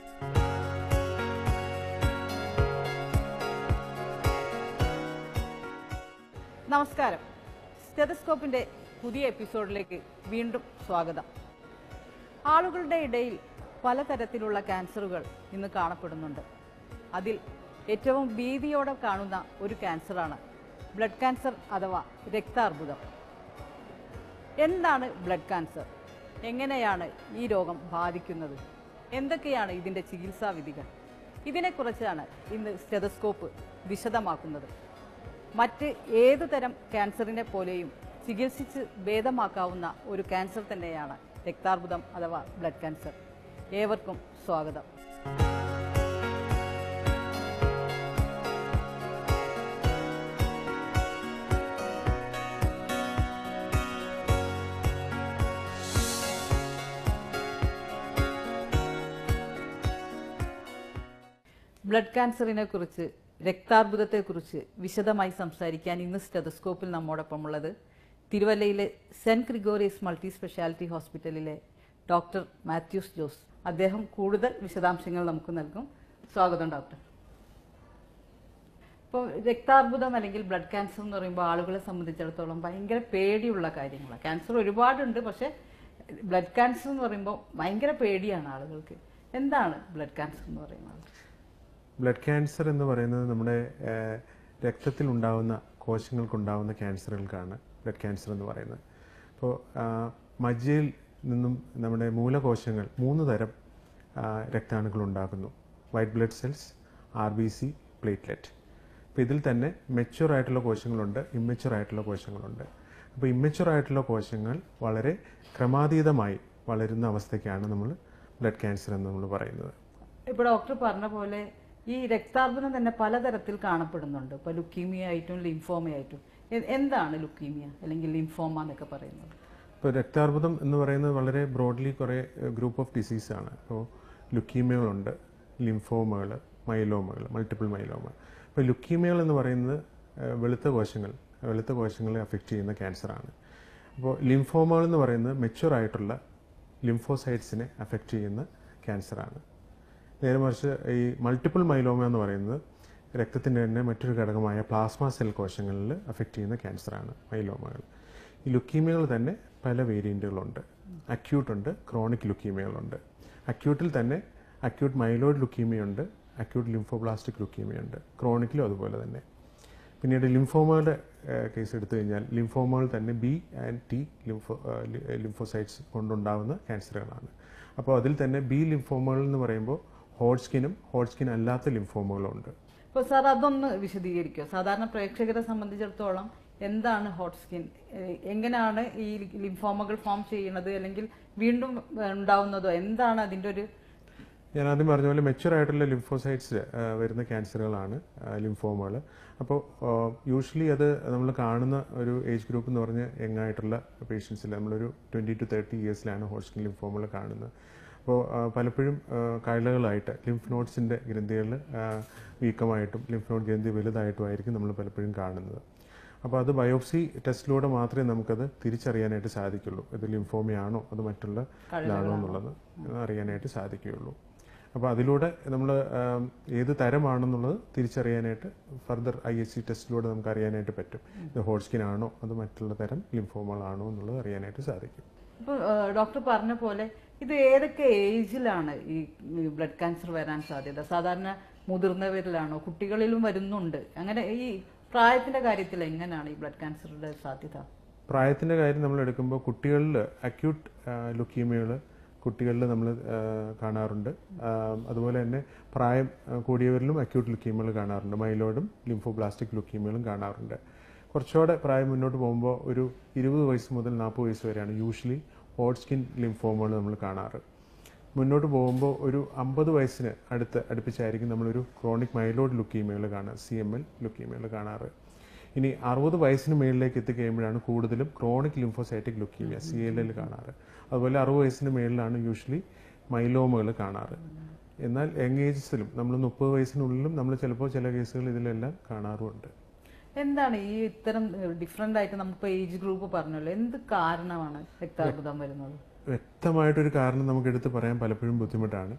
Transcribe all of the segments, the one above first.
നമസ്കാരം സ്റ്റെതസ്കോപ്പിന്റെ പുതിയ എപ്പിസോഡിലേക്ക് വീണ്ടും സ്വാഗതം ആളുകളുടെ ഇടയിൽ പലതരത്തിലുള്ള ക്യാൻസറുകൾ ഇന്ന് കാണപ്പെടുന്നുണ്ട് അതിൽ ഏറ്റവും ഭീതിയോടെ കാണുന്ന ഒരു ക്യാൻസറാണ് ബ്ലഡ് ക്യാൻസർ അഥവാ രക്താർബുദം എന്താണ് ബ്ലഡ് ക്യാൻസർ എങ്ങനെയാണ് ഈ രോഗം ബാധിക്കുന്നത് എന്തൊക്കെയാണ് ഇതിൻ്റെ ചികിത്സാ വിധികൾ ഇതിനെക്കുറിച്ചാണ് ഇന്ന് സ്റ്റെതസ്കോപ്പ് വിശദമാക്കുന്നത് മറ്റ് ഏതു തരം ക്യാൻസറിനെ പോലെയും ചികിത്സിച്ച് ഭേദമാക്കാവുന്ന ഒരു ക്യാൻസർ തന്നെയാണ് രക്താർബുദം അഥവാ ബ്ലഡ് ക്യാൻസർ ഏവർക്കും സ്വാഗതം ബ്ലഡ് ക്യാൻസറിനെ കുറിച്ച് രക്താർബുദത്തെക്കുറിച്ച് വിശദമായി സംസാരിക്കാൻ ഇന്ന് സ്റ്റെതസ്കോപ്പിൽ നമ്മോടൊപ്പമുള്ളത് തിരുവല്ലയിലെ സെന്റ് ഗ്രിഗോറിയസ് മൾട്ടി സ്പെഷ്യാലിറ്റി ഹോസ്പിറ്റലിലെ ഡോക്ടർ മാത്യൂസ് ജോസ് അദ്ദേഹം കൂടുതൽ വിശദാംശങ്ങൾ നമുക്ക് നൽകും സ്വാഗതം ഡോക്ടർ ഇപ്പോൾ രക്താർബുദം അല്ലെങ്കിൽ ബ്ലഡ് ക്യാൻസർ എന്ന് പറയുമ്പോൾ ആളുകളെ സംബന്ധിച്ചിടത്തോളം ഭയങ്കര പേടിയുള്ള കാര്യങ്ങളാണ് ക്യാൻസർ ഒരുപാടുണ്ട് പക്ഷേ ബ്ലഡ് ക്യാൻസർ എന്ന് പറയുമ്പോൾ ഭയങ്കര പേടിയാണ് ആളുകൾക്ക് എന്താണ് ബ്ലഡ് ക്യാൻസർ എന്ന് പറയുന്നത് ബ്ലഡ് ക്യാൻസർ എന്ന് പറയുന്നത് നമ്മുടെ ഏഹ്, രക്തത്തിൽ ഉണ്ടാവുന്ന കോശങ്ങൾക്കുണ്ടാവുന്ന ക്യാൻസറുകൾക്കാണ് ബ്ലഡ് ക്യാൻസർ എന്ന് പറയുന്നത് അപ്പോൾ മജ്ജയിൽ നിന്നും നമ്മുടെ മൂലകോശങ്ങൾ മൂന്ന് തരം ആ, രക്താണുക്കൾ ഉണ്ടാക്കുന്നു white blood cells R B C platelet അപ്പോൾ ഇതിൽ തന്നെ മെച്യൂർ ആയിട്ടുള്ള കോശങ്ങളുണ്ട് ഇമ്മച്യൂർ ആയിട്ടുള്ള കോശങ്ങളുണ്ട് അപ്പോൾ ഇമ്മച്യൂർ ആയിട്ടുള്ള കോശങ്ങൾ വളരെ ക്രമാതീതമായി വളരുന്ന അവസ്ഥയ്ക്കാണ് നമ്മൾ ബ്ലഡ് ക്യാൻസർ എന്ന് നമ്മൾ പറയുന്നത് ഇപ്പോൾ ഡോക്ടർ പറഞ്ഞ പോലെ ഈ രക്താർബുദം തന്നെ പലതരത്തിൽ കാണപ്പെടുന്നുണ്ട് ഇപ്പോൾ ലുക്കീമിയ ആയിട്ടും ലിംഫോമ ആയിട്ടും എ- എന്താണ് ലുക്കീമിയ അല്ലെങ്കിൽ ലിംഫോമ എന്നൊക്കെ പറയുന്നത് ഇപ്പോൾ രക്താർബുദം എന്ന് പറയുന്നത് വളരെ ബ്രോഡ്ലി കുറേ ഗ്രൂപ്പ് ഓഫ് ഡിസീസാണ് അപ്പോൾ ലുക്കീമിയകളുണ്ട് ലിംഫോമകൾ മൈലോമകൾ മൾട്ടിപ്പിൾ മൈലോമ അപ്പോൾ ലുക്കീമിയകൾ എന്ന് പറയുന്നത് ഏഹ്, വെളുത്ത കോശങ്ങൾ വെളുത്ത കോശങ്ങളെ അഫക്റ്റ് ചെയ്യുന്ന ക്യാൻസറാണ് അപ്പോൾ ലിംഫോമകൾ എന്ന് പറയുന്നത് മെച്യൂർ ആയിട്ടുള്ള ലിംഫോസൈറ്റ്സിനെ അഫക്റ്റ് ചെയ്യുന്ന ക്യാൻസറാണ് നേരെ മറിച്ച് ഈ മൾട്ടിപ്പിൾ മൈലോമ എന്ന് പറയുന്നത് രക്തത്തിൻ്റെ തന്നെ മറ്റൊരു ഘടകമായ പ്ലാസ്മ സെൽ കോശങ്ങളിൽ അഫക്റ്റ് ചെയ്യുന്ന ക്യാൻസറാണ് മൈലോമകൾ ഈ ലുക്കീമിയകൾ തന്നെ പല വേരിയൻറ്റുകളുണ്ട് അക്യൂട്ട് ഉണ്ട് ക്രോണിക് ലുക്കീമിയകളുണ്ട് അക്യൂട്ടിൽ തന്നെ അക്യൂട്ട് മൈലോയിഡ് ലുക്കീമിയുണ്ട് അക്യൂട്ട് ലിംഫോബ്ലാസ്റ്റിക് ലുക്കീമിയുണ്ട് ക്രോണിക്കിലും അതുപോലെ തന്നെ പിന്നീട് ലിംഫോമയുടെ കേസ് എടുത്തു കഴിഞ്ഞാൽ ലിംഫോമകൾ തന്നെ B and T lympho lymphocytes കൊണ്ടുണ്ടാകുന്ന ക്യാൻസറുകളാണ് അപ്പോൾ അതിൽ തന്നെ ബി ലിംഫോമകൾ എന്ന് പറയുമ്പോൾ ഹോട്ട്സ്കിനും ഹോട്ട്സ്കിൻ അല്ലാത്ത ലിംഫോമകളും ഉണ്ട് ഇപ്പോൾ സാർ അതൊന്ന് വിശദീകരിക്കുക സാധാരണ പ്രേക്ഷകരെ സംബന്ധിച്ചിടത്തോളം എന്താണ് ഹോട്ട് സ്കിൻ എങ്ങനെയാണ് ഈ ലിംഫോമകൾ ഫോം ചെയ്യുന്നത് അല്ലെങ്കിൽ വീണ്ടും ഉണ്ടാവുന്നതോ എന്താണ് അതിൻ്റെ ഒരു ഞാൻ ആദ്യം പറഞ്ഞ പോലെ മെച്യൂർ ആയിട്ടുള്ള ലിംഫോസൈറ്റ്സ് വരുന്ന ക്യാൻസറുകളാണ് ലിംഫോമകൾ അപ്പോൾ യൂഷ്വലി അത് നമ്മൾ കാണുന്ന ഒരു ഏജ് ഗ്രൂപ്പ് എന്ന് പറഞ്ഞ യങ് ആയിട്ടുള്ള പേഷ്യൻസിൽ നമ്മളൊരു ട്വൻറ്റി ടു തേർട്ടി ഇയേഴ്സിലാണ് ഹോട്ട്സ്കിൻ ലിംഫോമകൾ കാണുന്നത് അപ്പോൾ പലപ്പോഴും ആ, കഴലകളായിട്ട് ലിംഫ് നോട്ട്സിൻ്റെ ഗ്രന്ഥികളിൽ വീക്കമായിട്ടും ലിംഫ് നോട്ട് ഗ്രന്ഥി വലുതായിട്ടും ആയിരിക്കും നമ്മൾ പലപ്പോഴും കാണുന്നത് അപ്പോൾ അത് ബയോപ്സി ടെസ്റ്റിലൂടെ മാത്രമേ നമുക്കത് തിരിച്ചറിയാനായിട്ട് സാധിക്കുള്ളൂ ഇത് ലിംഫോമയാണോ അത് മറ്റുള്ള ഇതാണോ എന്നുള്ളത് അറിയാനായിട്ട് സാധിക്കുകയുള്ളൂ അപ്പോൾ അതിലൂടെ നമ്മൾ ഏത് തരമാണെന്നുള്ളത് തിരിച്ചറിയാനായിട്ട് ഫർദർ ഐ എസ് സി ടെസ്റ്റിലൂടെ നമുക്ക് അറിയാനായിട്ട് പറ്റും ഇത് ഹോട്ട്സ്കിൻ ആണോ അത് മറ്റുള്ള തരം ലിംഫോമകളാണോ എന്നുള്ളത് അറിയാനായിട്ട് സാധിക്കും ഇപ്പോൾ ഡോക്ടർ പറഞ്ഞ പോലെ ഇത് ഏതൊക്കെ ഏജിലാണ് ഈ ബ്ലഡ് ക്യാൻസർ വരാൻ സാധ്യത സാധാരണ മുതിർന്നവരിലാണോ കുട്ടികളിലും വരുന്നുണ്ട് അങ്ങനെ ഈ പ്രായത്തിന്റെ കാര്യത്തിൽ എങ്ങനെയാണ് ഈ ബ്ലഡ് ക്യാൻസറുടെ സാധ്യത പ്രായത്തിൻ്റെ കാര്യം നമ്മൾ എടുക്കുമ്പോൾ കുട്ടികളിൽ അക്യൂട്ട് ലുക്കീമിയകൾ കുട്ടികളിൽ നമ്മൾ കാണാറുണ്ട് ആ, അതുപോലെ തന്നെ പ്രായം ആ, കൂടിയവരിലും അക്യൂട്ട് ലുക്കീമിയകൾ കാണാറുണ്ട് മൈലോയിഡും ലിംഫോബ്ലാസ്റ്റിക് ലുക്കീമിയകളും കാണാറുണ്ട് കുറച്ചുകൂടെ പ്രായം മുന്നോട്ട് പോകുമ്പോൾ ഒരു ഇരുപത് വയസ്സ് മുതൽ നാൽപ്പത് വയസ്സ് വരെയാണ് യൂഷ്വലി ഹോട്ട് സ്കിൻ ലിംഫോമകൾ നമ്മൾ കാണാറ് മുന്നോട്ട് പോകുമ്പോൾ ഒരു അമ്പത് വയസ്സിന് അടുത്ത് അടുപ്പിച്ചായിരിക്കും നമ്മളൊരു ക്രോണിക് മൈലോയിഡ് ലുക്കീമിയകൾ കാണുക സി എം എൽ ലുക്കീമിയകൾ കാണാറ് ഇനി അറുപത് വയസ്സിന് മേളിലേക്ക് എത്തിക്കഴിയുമ്പോഴാണ് കൂടുതലും chronic lymphocytic leukaemia C L L കാണാറ് അതുപോലെ അറുപത് വയസ്സിന് മേളിലാണ് യൂഷ്വലി മൈലോമകൾ കാണാറ് എന്നാൽ യങ് ഏജസിലും നമ്മൾ മുപ്പത് വയസ്സിനുള്ളിലും നമ്മൾ ചിലപ്പോൾ ചില കേസുകൾ ഇതിലെല്ലാം കാണാറുമുണ്ട് എന്താണ് ഈ ഇത്തരം ഡിഫറെന്റ് ആയിട്ട് നമുക്കിപ്പോൾ ഏജ് ഗ്രൂപ്പ് പറഞ്ഞല്ലോ എന്ത് കാരണമാണ് രക്താർബുദം വരുന്നത് വ്യക്തമായിട്ടൊരു കാരണം നമുക്ക് എടുത്ത് പറയാൻ പലപ്പോഴും ബുദ്ധിമുട്ടാണ്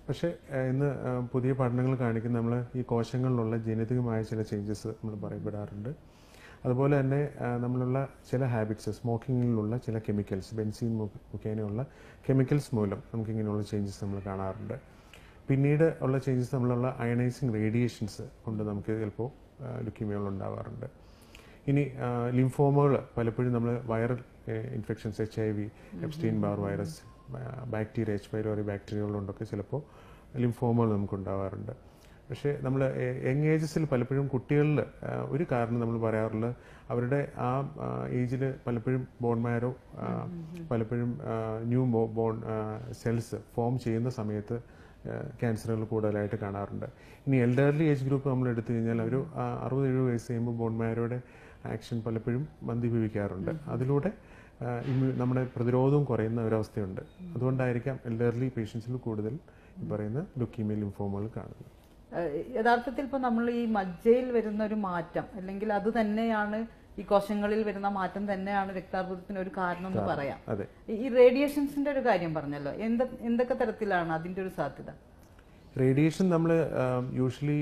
പക്ഷേ ആ, ഇന്ന് ആ, പുതിയ പഠനങ്ങൾ കാണിക്കുന്ന നമ്മൾ ഈ കോശങ്ങളിലുള്ള ജനിതകമായ ചില ചേഞ്ചസ് നമ്മൾ പറയപ്പെടാറുണ്ട് അതുപോലെ തന്നെ ആ, നമ്മളുള്ള ചില ഹാബിറ്റ്സ് സ്മോക്കിങ്ങിലുള്ള ചില കെമിക്കൽസ് ബെൻസീൻ മു- മുഖേനയുള്ള കെമിക്കൽസ് മൂലം നമുക്ക് ഇങ്ങനെയുള്ള ചേഞ്ചസ് നമ്മൾ കാണാറുണ്ട് പിന്നീട് ഉള്ള ചേഞ്ചസ് നമ്മളുള്ള അയണൈസിങ് റേഡിയേഷൻസ് കൊണ്ട് നമുക്ക് ചിലപ്പോൾ ലുക്കീമിയകൾ ഉണ്ടാവാറുണ്ട് ഇനി ലിംഫോമകൾ പലപ്പോഴും നമ്മൾ viral infections H I V Epstein Barr virus bacteria H pylori ബാക്ടീരിയകൾ കൊണ്ടൊക്കെ ചിലപ്പോൾ ലിംഫോമകൾ നമുക്ക് ഉണ്ടാവാറുണ്ട് പക്ഷേ നമ്മൾ യങ് ഏജസിൽ പലപ്പോഴും കുട്ടികളിൽ ഒരു കാരണം നമ്മൾ പറയാറുള്ളത് അവരുടെ ആ ഏജിൽ പലപ്പോഴും ബോൺ മാരോ പലപ്പോഴും ന്യൂ ബോൺ സെൽസ് ഫോം ചെയ്യുന്ന സമയത്ത് ക്യാൻസറുകൾ കൂടുതലായിട്ട് കാണാറുണ്ട് ഇനി എൽഡർലി ഏജ് ഗ്രൂപ്പ് നമ്മൾ എടുത്തു കഴിഞ്ഞാൽ ഒരു ആ, അറുപത് എഴുപത് വയസ്സ് കഴിയുമ്പോൾ ബോൺ മാരോയുടെ ആക്ഷൻ പലപ്പോഴും മന്ദീഭവിക്കാറുണ്ട് അതിലൂടെ ആ, ഇമ്മ്യൂ- നമ്മുടെ പ്രതിരോധവും കുറയുന്ന ഒരവസ്ഥയുണ്ട് അതുകൊണ്ടായിരിക്കാം എൽഡർലി പേഷ്യൻസിൽ കൂടുതൽ ഈ പറയുന്ന ലുക്കീമിയ ലിംഫോമകൾ കാണുന്നത് ഏഹ് യഥാർത്ഥത്തിൽ ഇപ്പോൾ നമ്മൾ ഈ മജ്ജയിൽ വരുന്ന ഒരു മാറ്റം അല്ലെങ്കിൽ അത് തന്നെയാണ് ഈ കോശങ്ങളിൽ വരുന്ന മാറ്റം തന്നെയാണ് രക്താർബുദത്തിന് ഒരു കാരണം എന്ന് പറയാം അതെ ഈ- ഈ റേഡിയേഷൻസിന്റെ ഒരു കാര്യം പറഞ്ഞല്ലോ എന്ത എന്തൊക്കെ തരത്തിലാണ് അതിന്റെ ഒരു സാധ്യത റേഡിയേഷൻ നമ്മൾ യൂഷ്വലി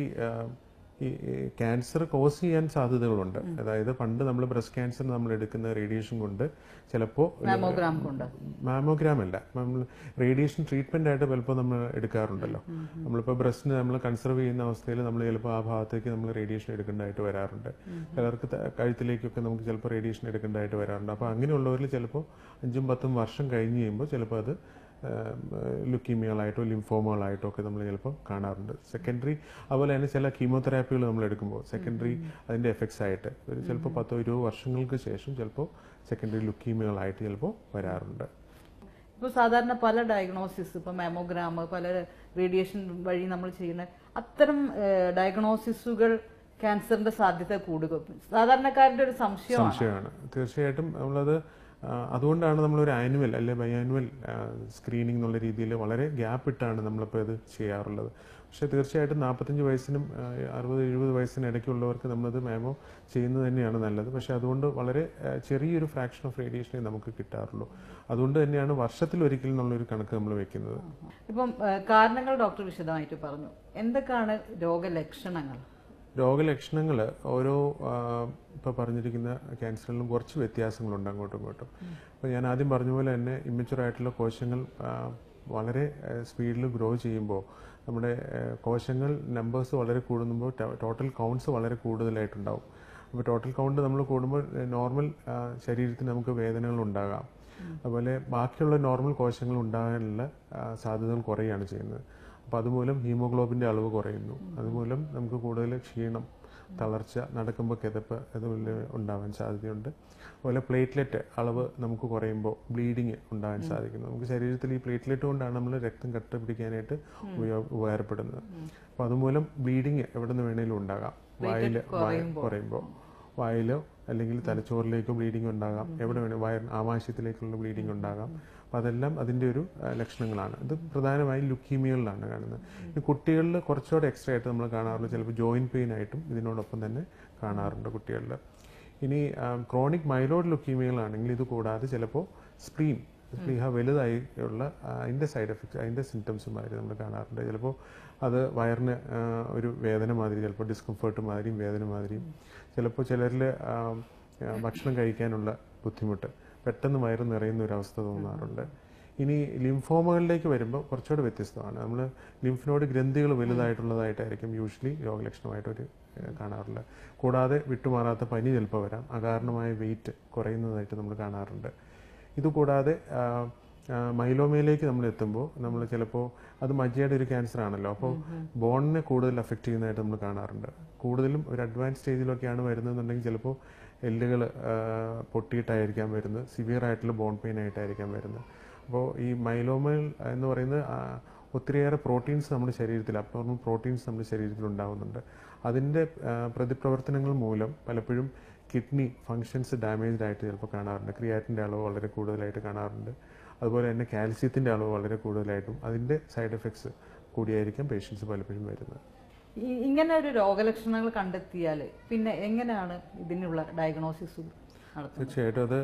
ഈ ക്യാൻസർ കോസ് ചെയ്യാൻ സാധ്യതകളുണ്ട് അതായത് പണ്ട് നമ്മൾ ബ്രസ്റ്റ് ക്യാൻസർ നമ്മൾ എടുക്കുന്ന റേഡിയേഷൻ കൊണ്ട് ചിലപ്പോൾ മാമോഗ്രാം കൊണ്ട് മാമോഗ്രാം അല്ല നമ്മൾ റേഡിയേഷൻ ട്രീറ്റ്മെന്റ് ആയിട്ട് പലപ്പോൾ നമ്മൾ എടുക്കാറുണ്ടല്ലോ നമ്മളിപ്പോൾ ബ്രസ്റ്റിന് നമ്മൾ കൺസർവ് ചെയ്യുന്ന അവസ്ഥയിൽ നമ്മൾ ചിലപ്പോൾ ആ ഭാഗത്തേക്ക് നമ്മൾ റേഡിയേഷൻ എടുക്കേണ്ടതായിട്ട് വരാറുണ്ട് ചിലർക്ക് ത- കഴുത്തിലേക്കൊക്കെ നമുക്ക് ചിലപ്പോൾ റേഡിയേഷൻ എടുക്കേണ്ടതായിട്ട് വരാറുണ്ട് അപ്പോൾ അങ്ങനെയുള്ളവരിൽ ചിലപ്പോൾ അഞ്ചും പത്തും വർഷം കഴിഞ്ഞ് കഴിയുമ്പോൾ ചിലപ്പോൾ അത് ലുക്കീമിയകളായിട്ടോ ലിംഫോമകളായിട്ടോ ഒക്കെ നമ്മൾ ചിലപ്പോൾ കാണാറുണ്ട് സെക്കൻഡറി അതുപോലെ തന്നെ ചില കീമോതെറാപ്പികൾ നമ്മൾ എടുക്കുമ്പോൾ സെക്കൻഡറി അതിൻ്റെ എഫക്ട്സ് ആയിട്ട് ഒരു ചിലപ്പോൾ പത്തോ ഇരുപതോ വർഷങ്ങൾക്ക് ശേഷം ചിലപ്പോൾ സെക്കൻഡറി ലുക്കീമിയകളായിട്ട് ചിലപ്പോൾ വരാറുണ്ട് ഇപ്പോൾ സാധാരണ പല ഡയഗ്നോസിസ് ഇപ്പോൾ മാമോഗ്രാം പല റേഡിയേഷൻ വഴി നമ്മൾ ചെയ്യുന്ന അത്തരം ഡയഗ്നോസിസുകൾ ക്യാൻസറിന്റെ സാധ്യത കൂടുക സാധാരണക്കാരുടെ ഒരു സംശയമാണ് സംശയമാണ് തീർച്ചയായിട്ടും നമ്മളത് ആ, അതുകൊണ്ടാണ് നമ്മളൊരു ആനുവൽ അല്ലെ ബൈ ആനുവൽ സ്ക്രീനിങ് എന്നുള്ള രീതിയിൽ വളരെ ഗ്യാപ്പ് ഇട്ടാണ് നമ്മളിപ്പോൾ ഇത് ചെയ്യാറുള്ളത് പക്ഷേ തീർച്ചയായിട്ടും നാൽപ്പത്തഞ്ച് വയസ്സിനും ആ, അറുപത് എഴുപത് വയസ്സിന് ഇടയ്ക്കുള്ളവർക്ക് നമ്മളത് മാമോ ചെയ്യുന്നത് തന്നെയാണ് നല്ലത് പക്ഷേ അതുകൊണ്ട് വളരെ ആ, ചെറിയൊരു ഫ്രാക്ഷൻ ഓഫ് റേഡിയേഷനെ നമുക്ക് കിട്ടാറുള്ളൂ അതുകൊണ്ട് തന്നെയാണ് വർഷത്തിൽ ഒരിക്കൽ എന്നുള്ളൊരു കണക്ക് നമ്മൾ വെക്കുന്നത് ഇപ്പം ഏഹ്, കാരണങ്ങൾ ഡോക്ടർ വിശദമായിട്ട് പറഞ്ഞു എന്തൊക്കെയാണ് രോഗലക്ഷണങ്ങൾ രോഗലക്ഷണങ്ങൾ ഓരോ ഇപ്പോൾ പറഞ്ഞിരിക്കുന്ന ക്യാൻസറിലും കുറച്ച് വ്യത്യാസങ്ങളുണ്ട് അങ്ങോട്ടും ഇങ്ങോട്ടും അപ്പോൾ ഞാൻ ആദ്യം പറഞ്ഞ പോലെ തന്നെ ഇമ്മച്ചുർ ആയിട്ടുള്ള കോശങ്ങൾ ആ, വളരെ സ്പീഡിൽ ഗ്രോ ചെയ്യുമ്പോൾ നമ്മുടെ ആ, കോശങ്ങൾ നമ്പേഴ്സ് വളരെ കൂടുമ്പോൾ ടോട്ടൽ കൗണ്ട്സ് വളരെ കൂടുതലായിട്ടുണ്ടാവും അപ്പോൾ ടോട്ടൽ കൗണ്ട് നമ്മൾ കൂടുമ്പോൾ നോർമൽ ശരീരത്തിന് നമുക്ക് വേദനകൾ ഉണ്ടാകാം അതുപോലെ ബാക്കിയുള്ള നോർമൽ കോശങ്ങൾ ഉണ്ടാകാനുള്ള ആ, സാധ്യതകൾ കുറയുകയാണ് ചെയ്യുന്നത് അപ്പോൾ അതുമൂലം ഹീമോഗ്ലോബിൻ്റെ അളവ് കുറയുന്നു അതുമൂലം നമുക്ക് കൂടുതൽ ക്ഷീണം തളർച്ച നടക്കുമ്പോൾ കിതപ്പ് അതുപോലെ ഉണ്ടാവാൻ സാധ്യതയുണ്ട് അതുപോലെ പ്ലേറ്റ്ലെറ്റ് അളവ് നമുക്ക് കുറയുമ്പോൾ ബ്ലീഡിങ് ഉണ്ടാകാൻ സാധിക്കുന്നു നമുക്ക് ശരീരത്തിൽ ഈ പ്ലേറ്റ്ലെറ്റ് കൊണ്ടാണ് നമ്മൾ രക്തം കട്ട പിടിക്കാനായിട്ട് ഉപയോ- ഉപകാരപ്പെടുന്നത് അപ്പോൾ അതുമൂലം ബ്ലീഡിങ് എവിടെ നിന്ന് വേണേലും ഉണ്ടാകാം വായിൽ കുറയുമ്പോൾ വായിലോ അല്ലെങ്കിൽ തലച്ചോറിലേക്കോ ബ്ലീഡിംഗ് ഉണ്ടാകാം എവിടെ വേണേൽ വയർ ആമാശയത്തിലേക്കുള്ള ബ്ലീഡിംഗ് ഉണ്ടാകാം അപ്പം അതെല്ലാം അതിൻ്റെ ഒരു ആ, ലക്ഷണങ്ങളാണ് ഇത് പ്രധാനമായും ലുക്കീമിയകളിലാണ് കാണുന്നത് ഈ കുട്ടികളിൽ കുറച്ചുകൂടെ എക്സ്ട്രാ ആയിട്ട് നമ്മൾ കാണാറുണ്ട് ചിലപ്പോൾ ജോയിൻറ്റ് പെയിൻ ആയിട്ടും ഇതിനോടൊപ്പം തന്നെ കാണാറുണ്ട് കുട്ടികളിൽ ഇനി ക്രോണിക് മൈലോഡ് ലുക്കീമിയകളാണെങ്കിൽ ഇത് കൂടാതെ ചിലപ്പോൾ സ്പ്ലീൻ സ്പ്ലീഹ വലുതായി ഉള്ള ആ, അതിൻ്റെ സൈഡ് എഫക്ട്സ് അതിൻ്റെ സിംറ്റംസുമാതിരി നമ്മൾ കാണാറുണ്ട് ചിലപ്പോൾ അത് വയറിന് ആ, ഒരു വേദന മാതിരി ചിലപ്പോൾ ഡിസ്കംഫേർട്ട് മാതിരിയും വേദന മാതിരിയും ചിലപ്പോൾ ചിലരിൽ ഭക്ഷണം കഴിക്കാനുള്ള ബുദ്ധിമുട്ട് പെട്ടെന്ന് വയറ് നിറയുന്ന ഒരു അവസ്ഥ തോന്നാറുണ്ട് ഇനി ലിംഫോമകളിലേക്ക് വരുമ്പോൾ കുറച്ചുകൂടെ വ്യത്യസ്തമാണ് നമ്മൾ ലിംഫിനോട് ഗ്രന്ഥികൾ വലുതായിട്ടുള്ളതായിട്ടായിരിക്കും യൂഷ്വലി രോഗലക്ഷണമായിട്ട് ഒരു ഏഹ്, കാണാറുള്ളത് കൂടാതെ വിട്ടുമാറാത്ത പനി ചിലപ്പോൾ വരാം അകാരണമായ വെയിറ്റ് കുറയുന്നതായിട്ട് നമ്മൾ കാണാറുണ്ട് ഇതുകൂടാതെ ആ, ആ, മൈലോമയിലേക്ക് നമ്മൾ എത്തുമ്പോൾ നമ്മൾ ചിലപ്പോൾ അത് മജ്ജയുടെ ഒരു ക്യാൻസർ ആണല്ലോ അപ്പോൾ ബോണിനെ കൂടുതൽ അഫക്റ്റ് ചെയ്യുന്നതായിട്ട് നമ്മൾ കാണാറുണ്ട് കൂടുതലും ഒരു അഡ്വാൻസ് സ്റ്റേജിലൊക്കെയാണ് വരുന്നതെന്നുണ്ടെങ്കിൽ ചിലപ്പോൾ എല്ലുകൾ പൊട്ടിയിട്ടായിരിക്കാം വരുന്നത് സിവിയർ ആയിട്ടുള്ള ബോൺ പെയിൻ ആയിട്ടായിരിക്കാം വരുന്നത് അപ്പോൾ ഈ മൈലോമൽ എന്ന് പറയുന്നത് ആ, ഒത്തിരിയേറെ പ്രോട്ടീൻസ് നമ്മുടെ ശരീരത്തിൽ അബ്നോർമൽ പ്രോട്ടീൻസ് നമ്മുടെ ശരീരത്തിൽ ഉണ്ടാകുന്നുണ്ട് അതിൻ്റെ ആ, പ്രതിപ്രവർത്തനങ്ങൾ മൂലം പലപ്പോഴും കിഡ്നി ഫങ്ഷൻസ് ഡാമേജ്ഡ് ആയിട്ട് ചിലപ്പോൾ കാണാറുണ്ട് ക്രിയാറ്റിൻ്റെ അളവ് വളരെ കൂടുതലായിട്ട് കാണാറുണ്ട് അതുപോലെ തന്നെ കാൽസ്യത്തിൻ്റെ അളവ് വളരെ കൂടുതലായിട്ടും അതിൻ്റെ സൈഡ് എഫക്ട്സ് കൂടിയായിരിക്കും പേഷ്യൻസ് പലപ്പോഴും വരുന്നത് ഈ ഇങ്ങനെ ഒരു രോഗലക്ഷണങ്ങൾ കണ്ടെത്തിയാൽ പിന്നെ എങ്ങനെയാണ് ഇതിനുള്ള ഡയഗ്നോസിസ് നടത്തുന്നത് തീർച്ചയായിട്ടും അത്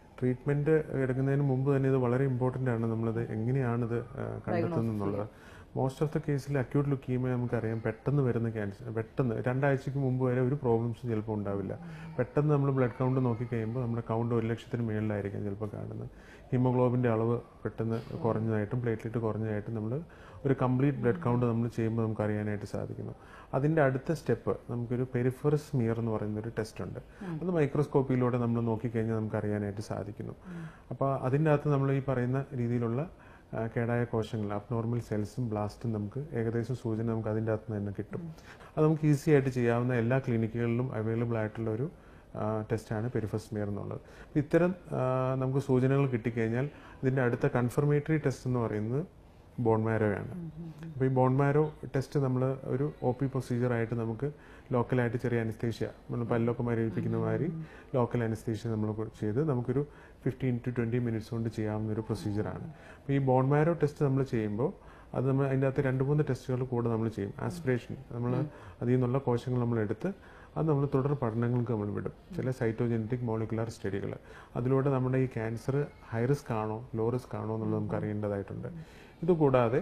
ട്രീറ്റ്മെന്റ് എടുക്കുന്നതിന് മുമ്പ് തന്നെ ഇത് വളരെ ഇമ്പോർട്ടൻ്റ് ആണ് നമ്മളത് എങ്ങനെയാണിത് ആ, കണ്ടെത്തുന്നത് എന്നുള്ളത് മോസ്റ്റ് ഓഫ് ദ കേസിൽ അക്യൂട്ട് ലുക്കീമിയ നമുക്കറിയാം പെട്ടെന്ന് വരുന്ന ക്യാൻസർ പെട്ടെന്ന് രണ്ടാഴ്ചക്ക് മുമ്പ് വരെ ഒരു പ്രോബ്ലംസും ചിലപ്പോൾ ഉണ്ടാവില്ല പെട്ടെന്ന് നമ്മൾ ബ്ലഡ് കൗണ്ട് നോക്കിക്കഴിയുമ്പോൾ നമ്മുടെ കൗണ്ട് ഒരു ലക്ഷത്തിന് മേളിലായിരിക്കും ചിലപ്പോൾ കാണുന്നത് ഹീമോഗ്ലോബിൻ്റെ അളവ് പെട്ടെന്ന് കുറഞ്ഞതായിട്ടും പ്ലേറ്റ്ലെറ്റ് കുറഞ്ഞതായിട്ടും നമ്മൾ ഒരു കംപ്ലീറ്റ് ബ്ലഡ് കൗണ്ട് നമ്മൾ ചെയ്യുമ്പോൾ നമുക്ക് അറിയാനായിട്ട് സാധിക്കുന്നു അതിൻ്റെ അടുത്ത സ്റ്റെപ്പ് നമുക്കൊരു പെരിഫറസ് മിയർ എന്ന് പറയുന്ന ഒരു ടെസ്റ്റ് ഉണ്ട് അത് മൈക്രോസ്കോപ്പിലൂടെ നമ്മൾ നോക്കിക്കഴിഞ്ഞാൽ നമുക്ക് അറിയാനായിട്ട് സാധിക്കുന്നു അപ്പോൾ അതിൻ്റെ അകത്ത് നമ്മൾ ഈ പറയുന്ന രീതിയിലുള്ള ആ, കേടായ കോശങ്ങൾ അബ്നോർമൽ സെൽസും ബ്ലാസ്റ്റും നമുക്ക് ഏകദേശം സൂചന നമുക്ക് അതിൻ്റെ അകത്ത് നിന്ന് തന്നെ കിട്ടും അത് നമുക്ക് ഈസി ആയിട്ട് ചെയ്യാവുന്ന എല്ലാ ക്ലിനിക്കുകളിലും അവൈലബിൾ ആയിട്ടുള്ള ഒരു ടെസ്റ്റാണ് പെരിഫസ്മിയർ എന്നുള്ളത് അപ്പോൾ ഇത്തരം ആ, നമുക്ക് സൂചനകൾ കിട്ടിക്കഴിഞ്ഞാൽ ഇതിൻ്റെ അടുത്ത കൺഫർമേറ്ററി ടെസ്റ്റ് എന്ന് പറയുന്നത് ബോൺമാരോയാണ് അപ്പോൾ ഈ ബോൺമാരോ ടെസ്റ്റ് നമ്മൾ ഒരു ഒ പി പ്രൊസീജിയറായിട്ട് നമുക്ക് ലോക്കലായിട്ട് ചെറിയ അനസ്തേഷ്യ നമ്മൾ പല്ലൊക്കെ മരവിപ്പിക്കുന്ന മാതിരി ലോക്കൽ അനസ്തേഷ്യ നമ്മൾ ചെയ്ത് നമുക്കൊരു ഫിഫ്റ്റീൻ ടു ട്വൻറ്റി മിനിറ്റ്സ് കൊണ്ട് ചെയ്യാവുന്ന ഒരു പ്രൊസീജിയറാണ് അപ്പോൾ ഈ ബോൺമാരോ ടെസ്റ്റ് നമ്മൾ ചെയ്യുമ്പോൾ അത് നമ്മൾ അതിൻ്റെ അകത്ത് രണ്ട് മൂന്ന് ടെസ്റ്റുകൾ കൂടെ നമ്മൾ ചെയ്യും ആസ്പിറേഷൻ നമ്മൾ അതിൽ നിന്നുള്ള കോശങ്ങൾ നമ്മൾ എടുത്ത് അത് നമ്മൾ തുടർ പഠനങ്ങൾക്ക് നമ്മൾ വിടും ചില സൈറ്റോജനറ്റിക് മോളിക്കുലാർ സ്റ്റഡികൾ അതിലൂടെ നമ്മുടെ ഈ ക്യാൻസർ ഹൈ റിസ്ക് ആണോ ലോ റിസ്ക് ആണോ എന്നുള്ളത് നമുക്ക് അറിയേണ്ടതായിട്ടുണ്ട് ഇതുകൂടാതെ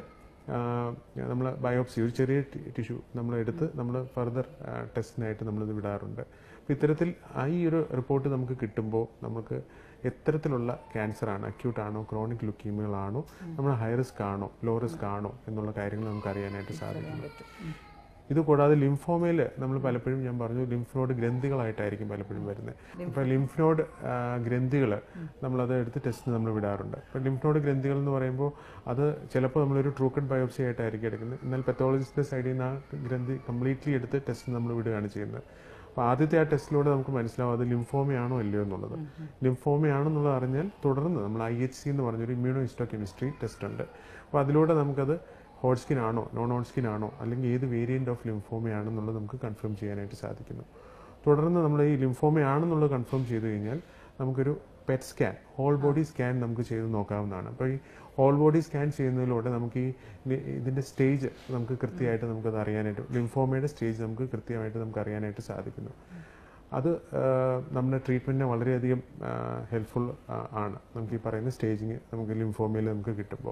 നമ്മൾ ബയോപ്സി ഒരു ചെറിയ ടിഷ്യൂ നമ്മൾ എടുത്ത് നമ്മൾ ഫർദർ ടെസ്റ്റിനായിട്ട് നമ്മളിത് വിടാറുണ്ട് അപ്പോൾ ഇത്തരത്തിൽ ആ ഈ ഒരു റിപ്പോർട്ട് നമുക്ക് കിട്ടുമ്പോൾ നമുക്ക് എത്തരത്തിലുള്ള ക്യാൻസർ ആണ് അക്യൂട്ട് ആണോ ക്രോണിക് ലുക്കീമികളാണോ നമ്മൾ ഹൈ റിസ്ക് ആണോ ലോ റിസ്ക് ആണോ എന്നുള്ള കാര്യങ്ങൾ നമുക്ക് അറിയാനായിട്ട് സാധിക്കും ഇത് കൂടാതെ ലിംഫോമയിൽ നമ്മൾ പലപ്പോഴും ഞാൻ പറഞ്ഞു ലിംഫ് നോഡ് ഗ്രന്ഥികളായിട്ടായിരിക്കും പലപ്പോഴും വരുന്നത് ഇപ്പോൾ ലിംഫ് നോഡ് ഗ്രന്ഥികൾ നമ്മളത് എടുത്ത് ടെസ്റ്റ് നമ്മൾ വിടാറുണ്ട് ഇപ്പോൾ ലിംഫ് നോഡ് ഗ്രന്ഥികൾ എന്ന് പറയുമ്പോൾ അത് ചിലപ്പോൾ നമ്മളൊരു ട്രൂക്കഡ് ബയോപ്സി ആയിട്ടായിരിക്കും എടുക്കുന്നത് എന്നാൽ പെത്തോളജിസ്റ്റിന്റെ സൈഡിൽ നിന്ന് ആ ഗ്രന്ഥി കംപ്ലീറ്റ്ലി എടുത്ത് ടെസ്റ്റ് നമ്മൾ വിടുകയാണ് ചെയ്യുന്നത് അപ്പോൾ ആദ്യത്തെ ആ ടെസ്റ്റിലൂടെ നമുക്ക് മനസ്സിലാവും അത് ലിംഫോമയാണോ അല്ലയോ എന്നുള്ളത് ലിംഫോമയാണെന്നുള്ളത് അറിഞ്ഞാൽ തുടർന്ന് നമ്മൾ ഐ എച്ച് സി എന്ന് പറഞ്ഞൊരു ഇമ്മ്യൂണോ ഹിസ്റ്റോ കെമിസ്ട്രി ടെസ്റ്റ് ഉണ്ട് അപ്പോൾ അതിലൂടെ നമുക്കത് ഹോട്ട്സ്കിൻ ആണോ നോൺ ഹോട്ട്സ്കിൻ ആണോ അല്ലെങ്കിൽ ഏത് വേരിയന്റ് ഓഫ് ലിംഫോമയാണെന്നുള്ളത് നമുക്ക് കൺഫേം ചെയ്യാനായിട്ട് സാധിക്കുന്നു തുടർന്ന് നമ്മൾ ഈ ലിംഫോമയാണെന്നുള്ളത് കൺഫേം ചെയ്തു കഴിഞ്ഞാൽ നമുക്കൊരു PET scan whole body scan നമുക്ക് ചെയ്ത് നോക്കാവുന്നതാണ് അപ്പോൾ ഈ ഹോൾ ബോഡി സ്കാൻ ചെയ്യുന്നതിലൂടെ നമുക്ക് ഈ ഇനി- ഇതിന്റെ സ്റ്റേജ് നമുക്ക് കൃത്യമായിട്ട് നമുക്കത് അറിയാനായിട്ട് ലിംഫോമയുടെ സ്റ്റേജ് നമുക്ക് കൃത്യമായിട്ട് നമുക്ക് അറിയാനായിട്ട് സാധിക്കുന്നു അത് ആ, നമ്മുടെ ട്രീറ്റ്മെന്റിനെ വളരെയധികം ഹെൽപ്ഫുൾ ആണ് നമുക്ക് ഈ പറയുന്ന സ്റ്റേജിങ് നമുക്ക് ലിംഫോമയിൽ നമുക്ക് കിട്ടുമ്പോൾ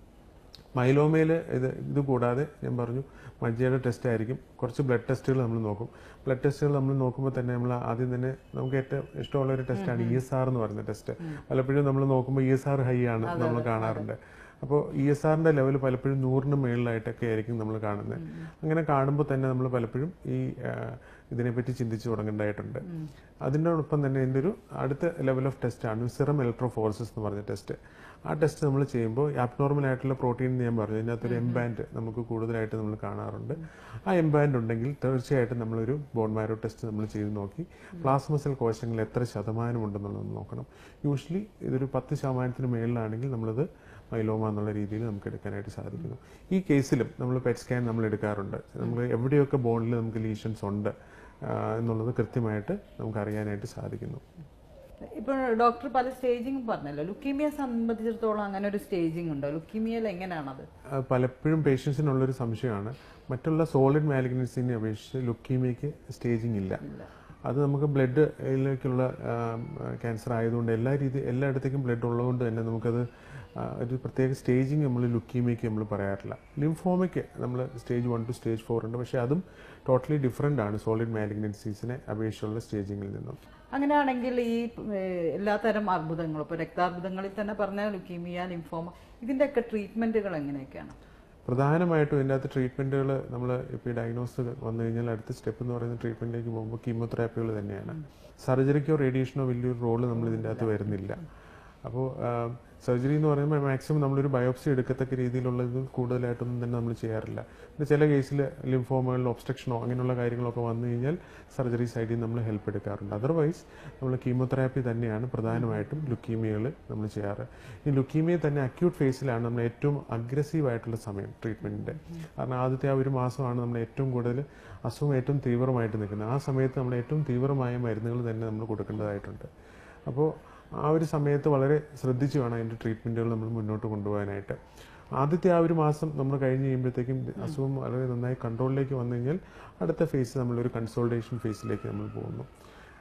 മൈലോമയിൽ ഇത് ഇത് കൂടാതെ ഞാൻ പറഞ്ഞു മജ്ജയുടെ ടെസ്റ്റ് ആയിരിക്കും കുറച്ച് ബ്ലഡ് ടെസ്റ്റുകൾ നമ്മൾ നോക്കും ബ്ലഡ് ടെസ്റ്റുകൾ നമ്മൾ നോക്കുമ്പോൾ തന്നെ നമ്മൾ ആദ്യം തന്നെ നമുക്ക് ഏറ്റവും ഇഷ്ടമുള്ള ഒരു ടെസ്റ്റാണ് ഇ എസ് ആർ എന്ന് പറയുന്ന ടെസ്റ്റ് പലപ്പോഴും നമ്മൾ നോക്കുമ്പോൾ ഇ എസ് ആർ ഹൈ ആണ് നമ്മൾ കാണാറുണ്ട് അപ്പോൾ ഇ എസ് ആറിന്റെ ലെവൽ പലപ്പോഴും നൂറിന് മുകളിലായിട്ടൊക്കെ ആയിരിക്കും നമ്മൾ കാണുന്നത് അങ്ങനെ കാണുമ്പോൾ തന്നെ നമ്മൾ പലപ്പോഴും ഈ ആ, ഇതിനെപ്പറ്റി ചിന്തിച്ചു തുടങ്ങേണ്ടതായിട്ടുണ്ട് അതിനോടൊപ്പം തന്നെ ഇതിൻ്റെ ഒരു അടുത്ത ലെവൽ ഓഫ് ടെസ്റ്റാണ് സിറം ഇലക്ട്രോഫോർസസ് എന്ന് പറഞ്ഞ ടെസ്റ്റ് ആ ടെസ്റ്റ് നമ്മൾ ചെയ്യുമ്പോൾ അബ്നോർമൽ ആയിട്ടുള്ള പ്രോട്ടീൻ ഞാൻ പറഞ്ഞു ഇതിനകത്തൊരു എംബാൻഡ് നമുക്ക് കൂടുതലായിട്ട് നമ്മൾ കാണാറുണ്ട് ആ എംബാൻഡ് ഉണ്ടെങ്കിൽ തീർച്ചയായിട്ടും നമ്മളൊരു ബോൺമാരോ ടെസ്റ്റ് നമ്മൾ ചെയ്ത് നോക്കി പ്ലാസ്മ സെൽ കോശങ്ങൾ എത്ര ശതമാനം ഉണ്ടെന്നുള്ളത് നോക്കണം യൂഷ്വലി ഇതൊരു പത്ത് ശതമാനത്തിന് മേളിലാണെങ്കിൽ നമ്മളത് മൈലോമ എന്നുള്ള രീതിയിൽ നമുക്ക് എടുക്കാനായിട്ട് സാധിക്കുന്നു ഈ കേസിലും നമ്മൾ പെറ്റ് സ്കാൻ നമ്മൾ എടുക്കാറുണ്ട് നമ്മൾ എവിടെയൊക്കെ ബോണിൽ നമുക്ക് ലീഷൻസ് ഉണ്ട് ആ, എന്നുള്ളത് കൃത്യമായിട്ട് നമുക്ക് അറിയാനായിട്ട് സാധിക്കുന്നു ഇപ്പോൾ ഡോക്ടർ പല സ്റ്റേജിങ് പറഞ്ഞല്ലോ ലുക്കീമിയെ സംബന്ധിച്ചിടത്തോളം അങ്ങനെ ഒരു സ്റ്റേജിങ് ഉണ്ടോ ലുക്കീമിയയിൽ എങ്ങനെയാണത് ആ, പലപ്പോഴും പേഷ്യൻസിനുള്ളൊരു സംശയമാണ് മറ്റുള്ള സോളിഡ് മാലിഗ്നൻസിനെ അപേക്ഷിച്ച് ലുക്കീമിയയ്ക്ക് സ്റ്റേജിങ് ഇല്ല അത് നമുക്ക് ബ്ലഡിലേക്കുള്ള ക്യാൻസർ ആയതുകൊണ്ട് എല്ലാ രീതി എല്ലായിടത്തേക്കും ബ്ലഡ് ഉള്ളതുകൊണ്ട് തന്നെ നമുക്കത് ആ, ഒരു പ്രത്യേക സ്റ്റേജിങ് നമ്മൾ ലുക്കീമിയയ്ക്ക് നമ്മൾ പറയാറില്ല ലിംഫോമയ്ക്ക് നമ്മൾ stage one two stage four ഉണ്ട് പക്ഷേ അതും ടോട്ടലി ഡിഫറെൻ്റ് ആണ് സോളിഡ് മാലിഗ്നൻസീസിനെ അപേക്ഷിച്ചുള്ള സ്റ്റേജിങ്ങിൽ നിന്നും അങ്ങനെയാണെങ്കിൽ ഈ ഏഹ്, എല്ലാത്തരം അർബുദങ്ങളും ഇപ്പോൾ രക്താർബുദങ്ങളിൽ തന്നെ പറഞ്ഞ ലുക്കീമിയ ലിംഫോമ ഇതിൻ്റെയൊക്കെ ട്രീറ്റ്മെന്റുകൾ എങ്ങനെയൊക്കെയാണ് പ്രധാനമായിട്ടും ഇതിൻ്റെ അകത്ത് ട്രീറ്റ്മെൻറ്റുകൾ നമ്മൾ ഇപ്പോൾ ഈ ഡയഗ്നോസ് വന്നു കഴിഞ്ഞാൽ അടുത്ത സ്റ്റെപ്പ് എന്ന് പറയുന്ന ട്രീറ്റ്മെൻറ്റിലേക്ക് പോകുമ്പോൾ കീമോതെറാപ്പികൾ തന്നെയാണ് സർജറിക്കോ റേഡിയേഷനോ വലിയൊരു റോള് നമ്മൾ ഇതിൻ്റെ അകത്ത് വരുന്നില്ല അപ്പോൾ സർജറി എന്ന് പറയുമ്പോൾ മാക്സിമം നമ്മളൊരു ബയോപ്സി എടുക്കത്തക്ക രീതിയിലുള്ള ഇത് കൂടുതലായിട്ടൊന്നും തന്നെ നമ്മൾ ചെയ്യാറില്ല പിന്നെ ചില കേസിൽ ലിംഫോമകളിൽ ഒബ്സ്ട്രക്ഷനോ അങ്ങനെയുള്ള കാര്യങ്ങളൊക്കെ വന്നു കഴിഞ്ഞാൽ സർജറി സൈഡിൽ നിന്ന് നമ്മൾ ഹെൽപ്പ് എടുക്കാറുണ്ട് അതർവൈസ് നമ്മൾ കീമോതെറാപ്പി തന്നെയാണ് പ്രധാനമായിട്ടും ലുക്കീമിയകൾ നമ്മൾ ചെയ്യാറ് ഈ ലുക്കീമിയ തന്നെ അക്യൂട്ട് ഫേസിലാണ് നമ്മൾ ഏറ്റവും അഗ്രസീവ് ആയിട്ടുള്ള സമയം ട്രീറ്റ്മെന്റിന്റെ കാരണം ആദ്യത്തെ ആ ഒരു മാസമാണ് നമ്മൾ ഏറ്റവും കൂടുതൽ അസുഖം ഏറ്റവും തീവ്രമായിട്ട് നിൽക്കുന്നത് ആ സമയത്ത് നമ്മൾ ഏറ്റവും തീവ്രമായ മരുന്നുകൾ തന്നെ നമ്മൾ കൊടുക്കേണ്ടതായിട്ടുണ്ട് അപ്പോൾ ആ ഒരു സമയത്ത് വളരെ ശ്രദ്ധിച്ച് വേണം അതിൻ്റെ ട്രീറ്റ്മെൻറ്റുകൾ നമ്മൾ മുന്നോട്ട് കൊണ്ടുപോകാനായിട്ട് ആദ്യത്തെ ആ ഒരു മാസം നമ്മൾ കഴിഞ്ഞ് കഴിയുമ്പോഴത്തേക്കും അസുഖം വളരെ നന്നായി കൺട്രോളിലേക്ക് വന്നു കഴിഞ്ഞാൽ അടുത്ത ഫേസ് നമ്മളൊരു കൺസോൾട്ടേഷൻ ഫേസിലേക്ക് നമ്മൾ പോകുന്നു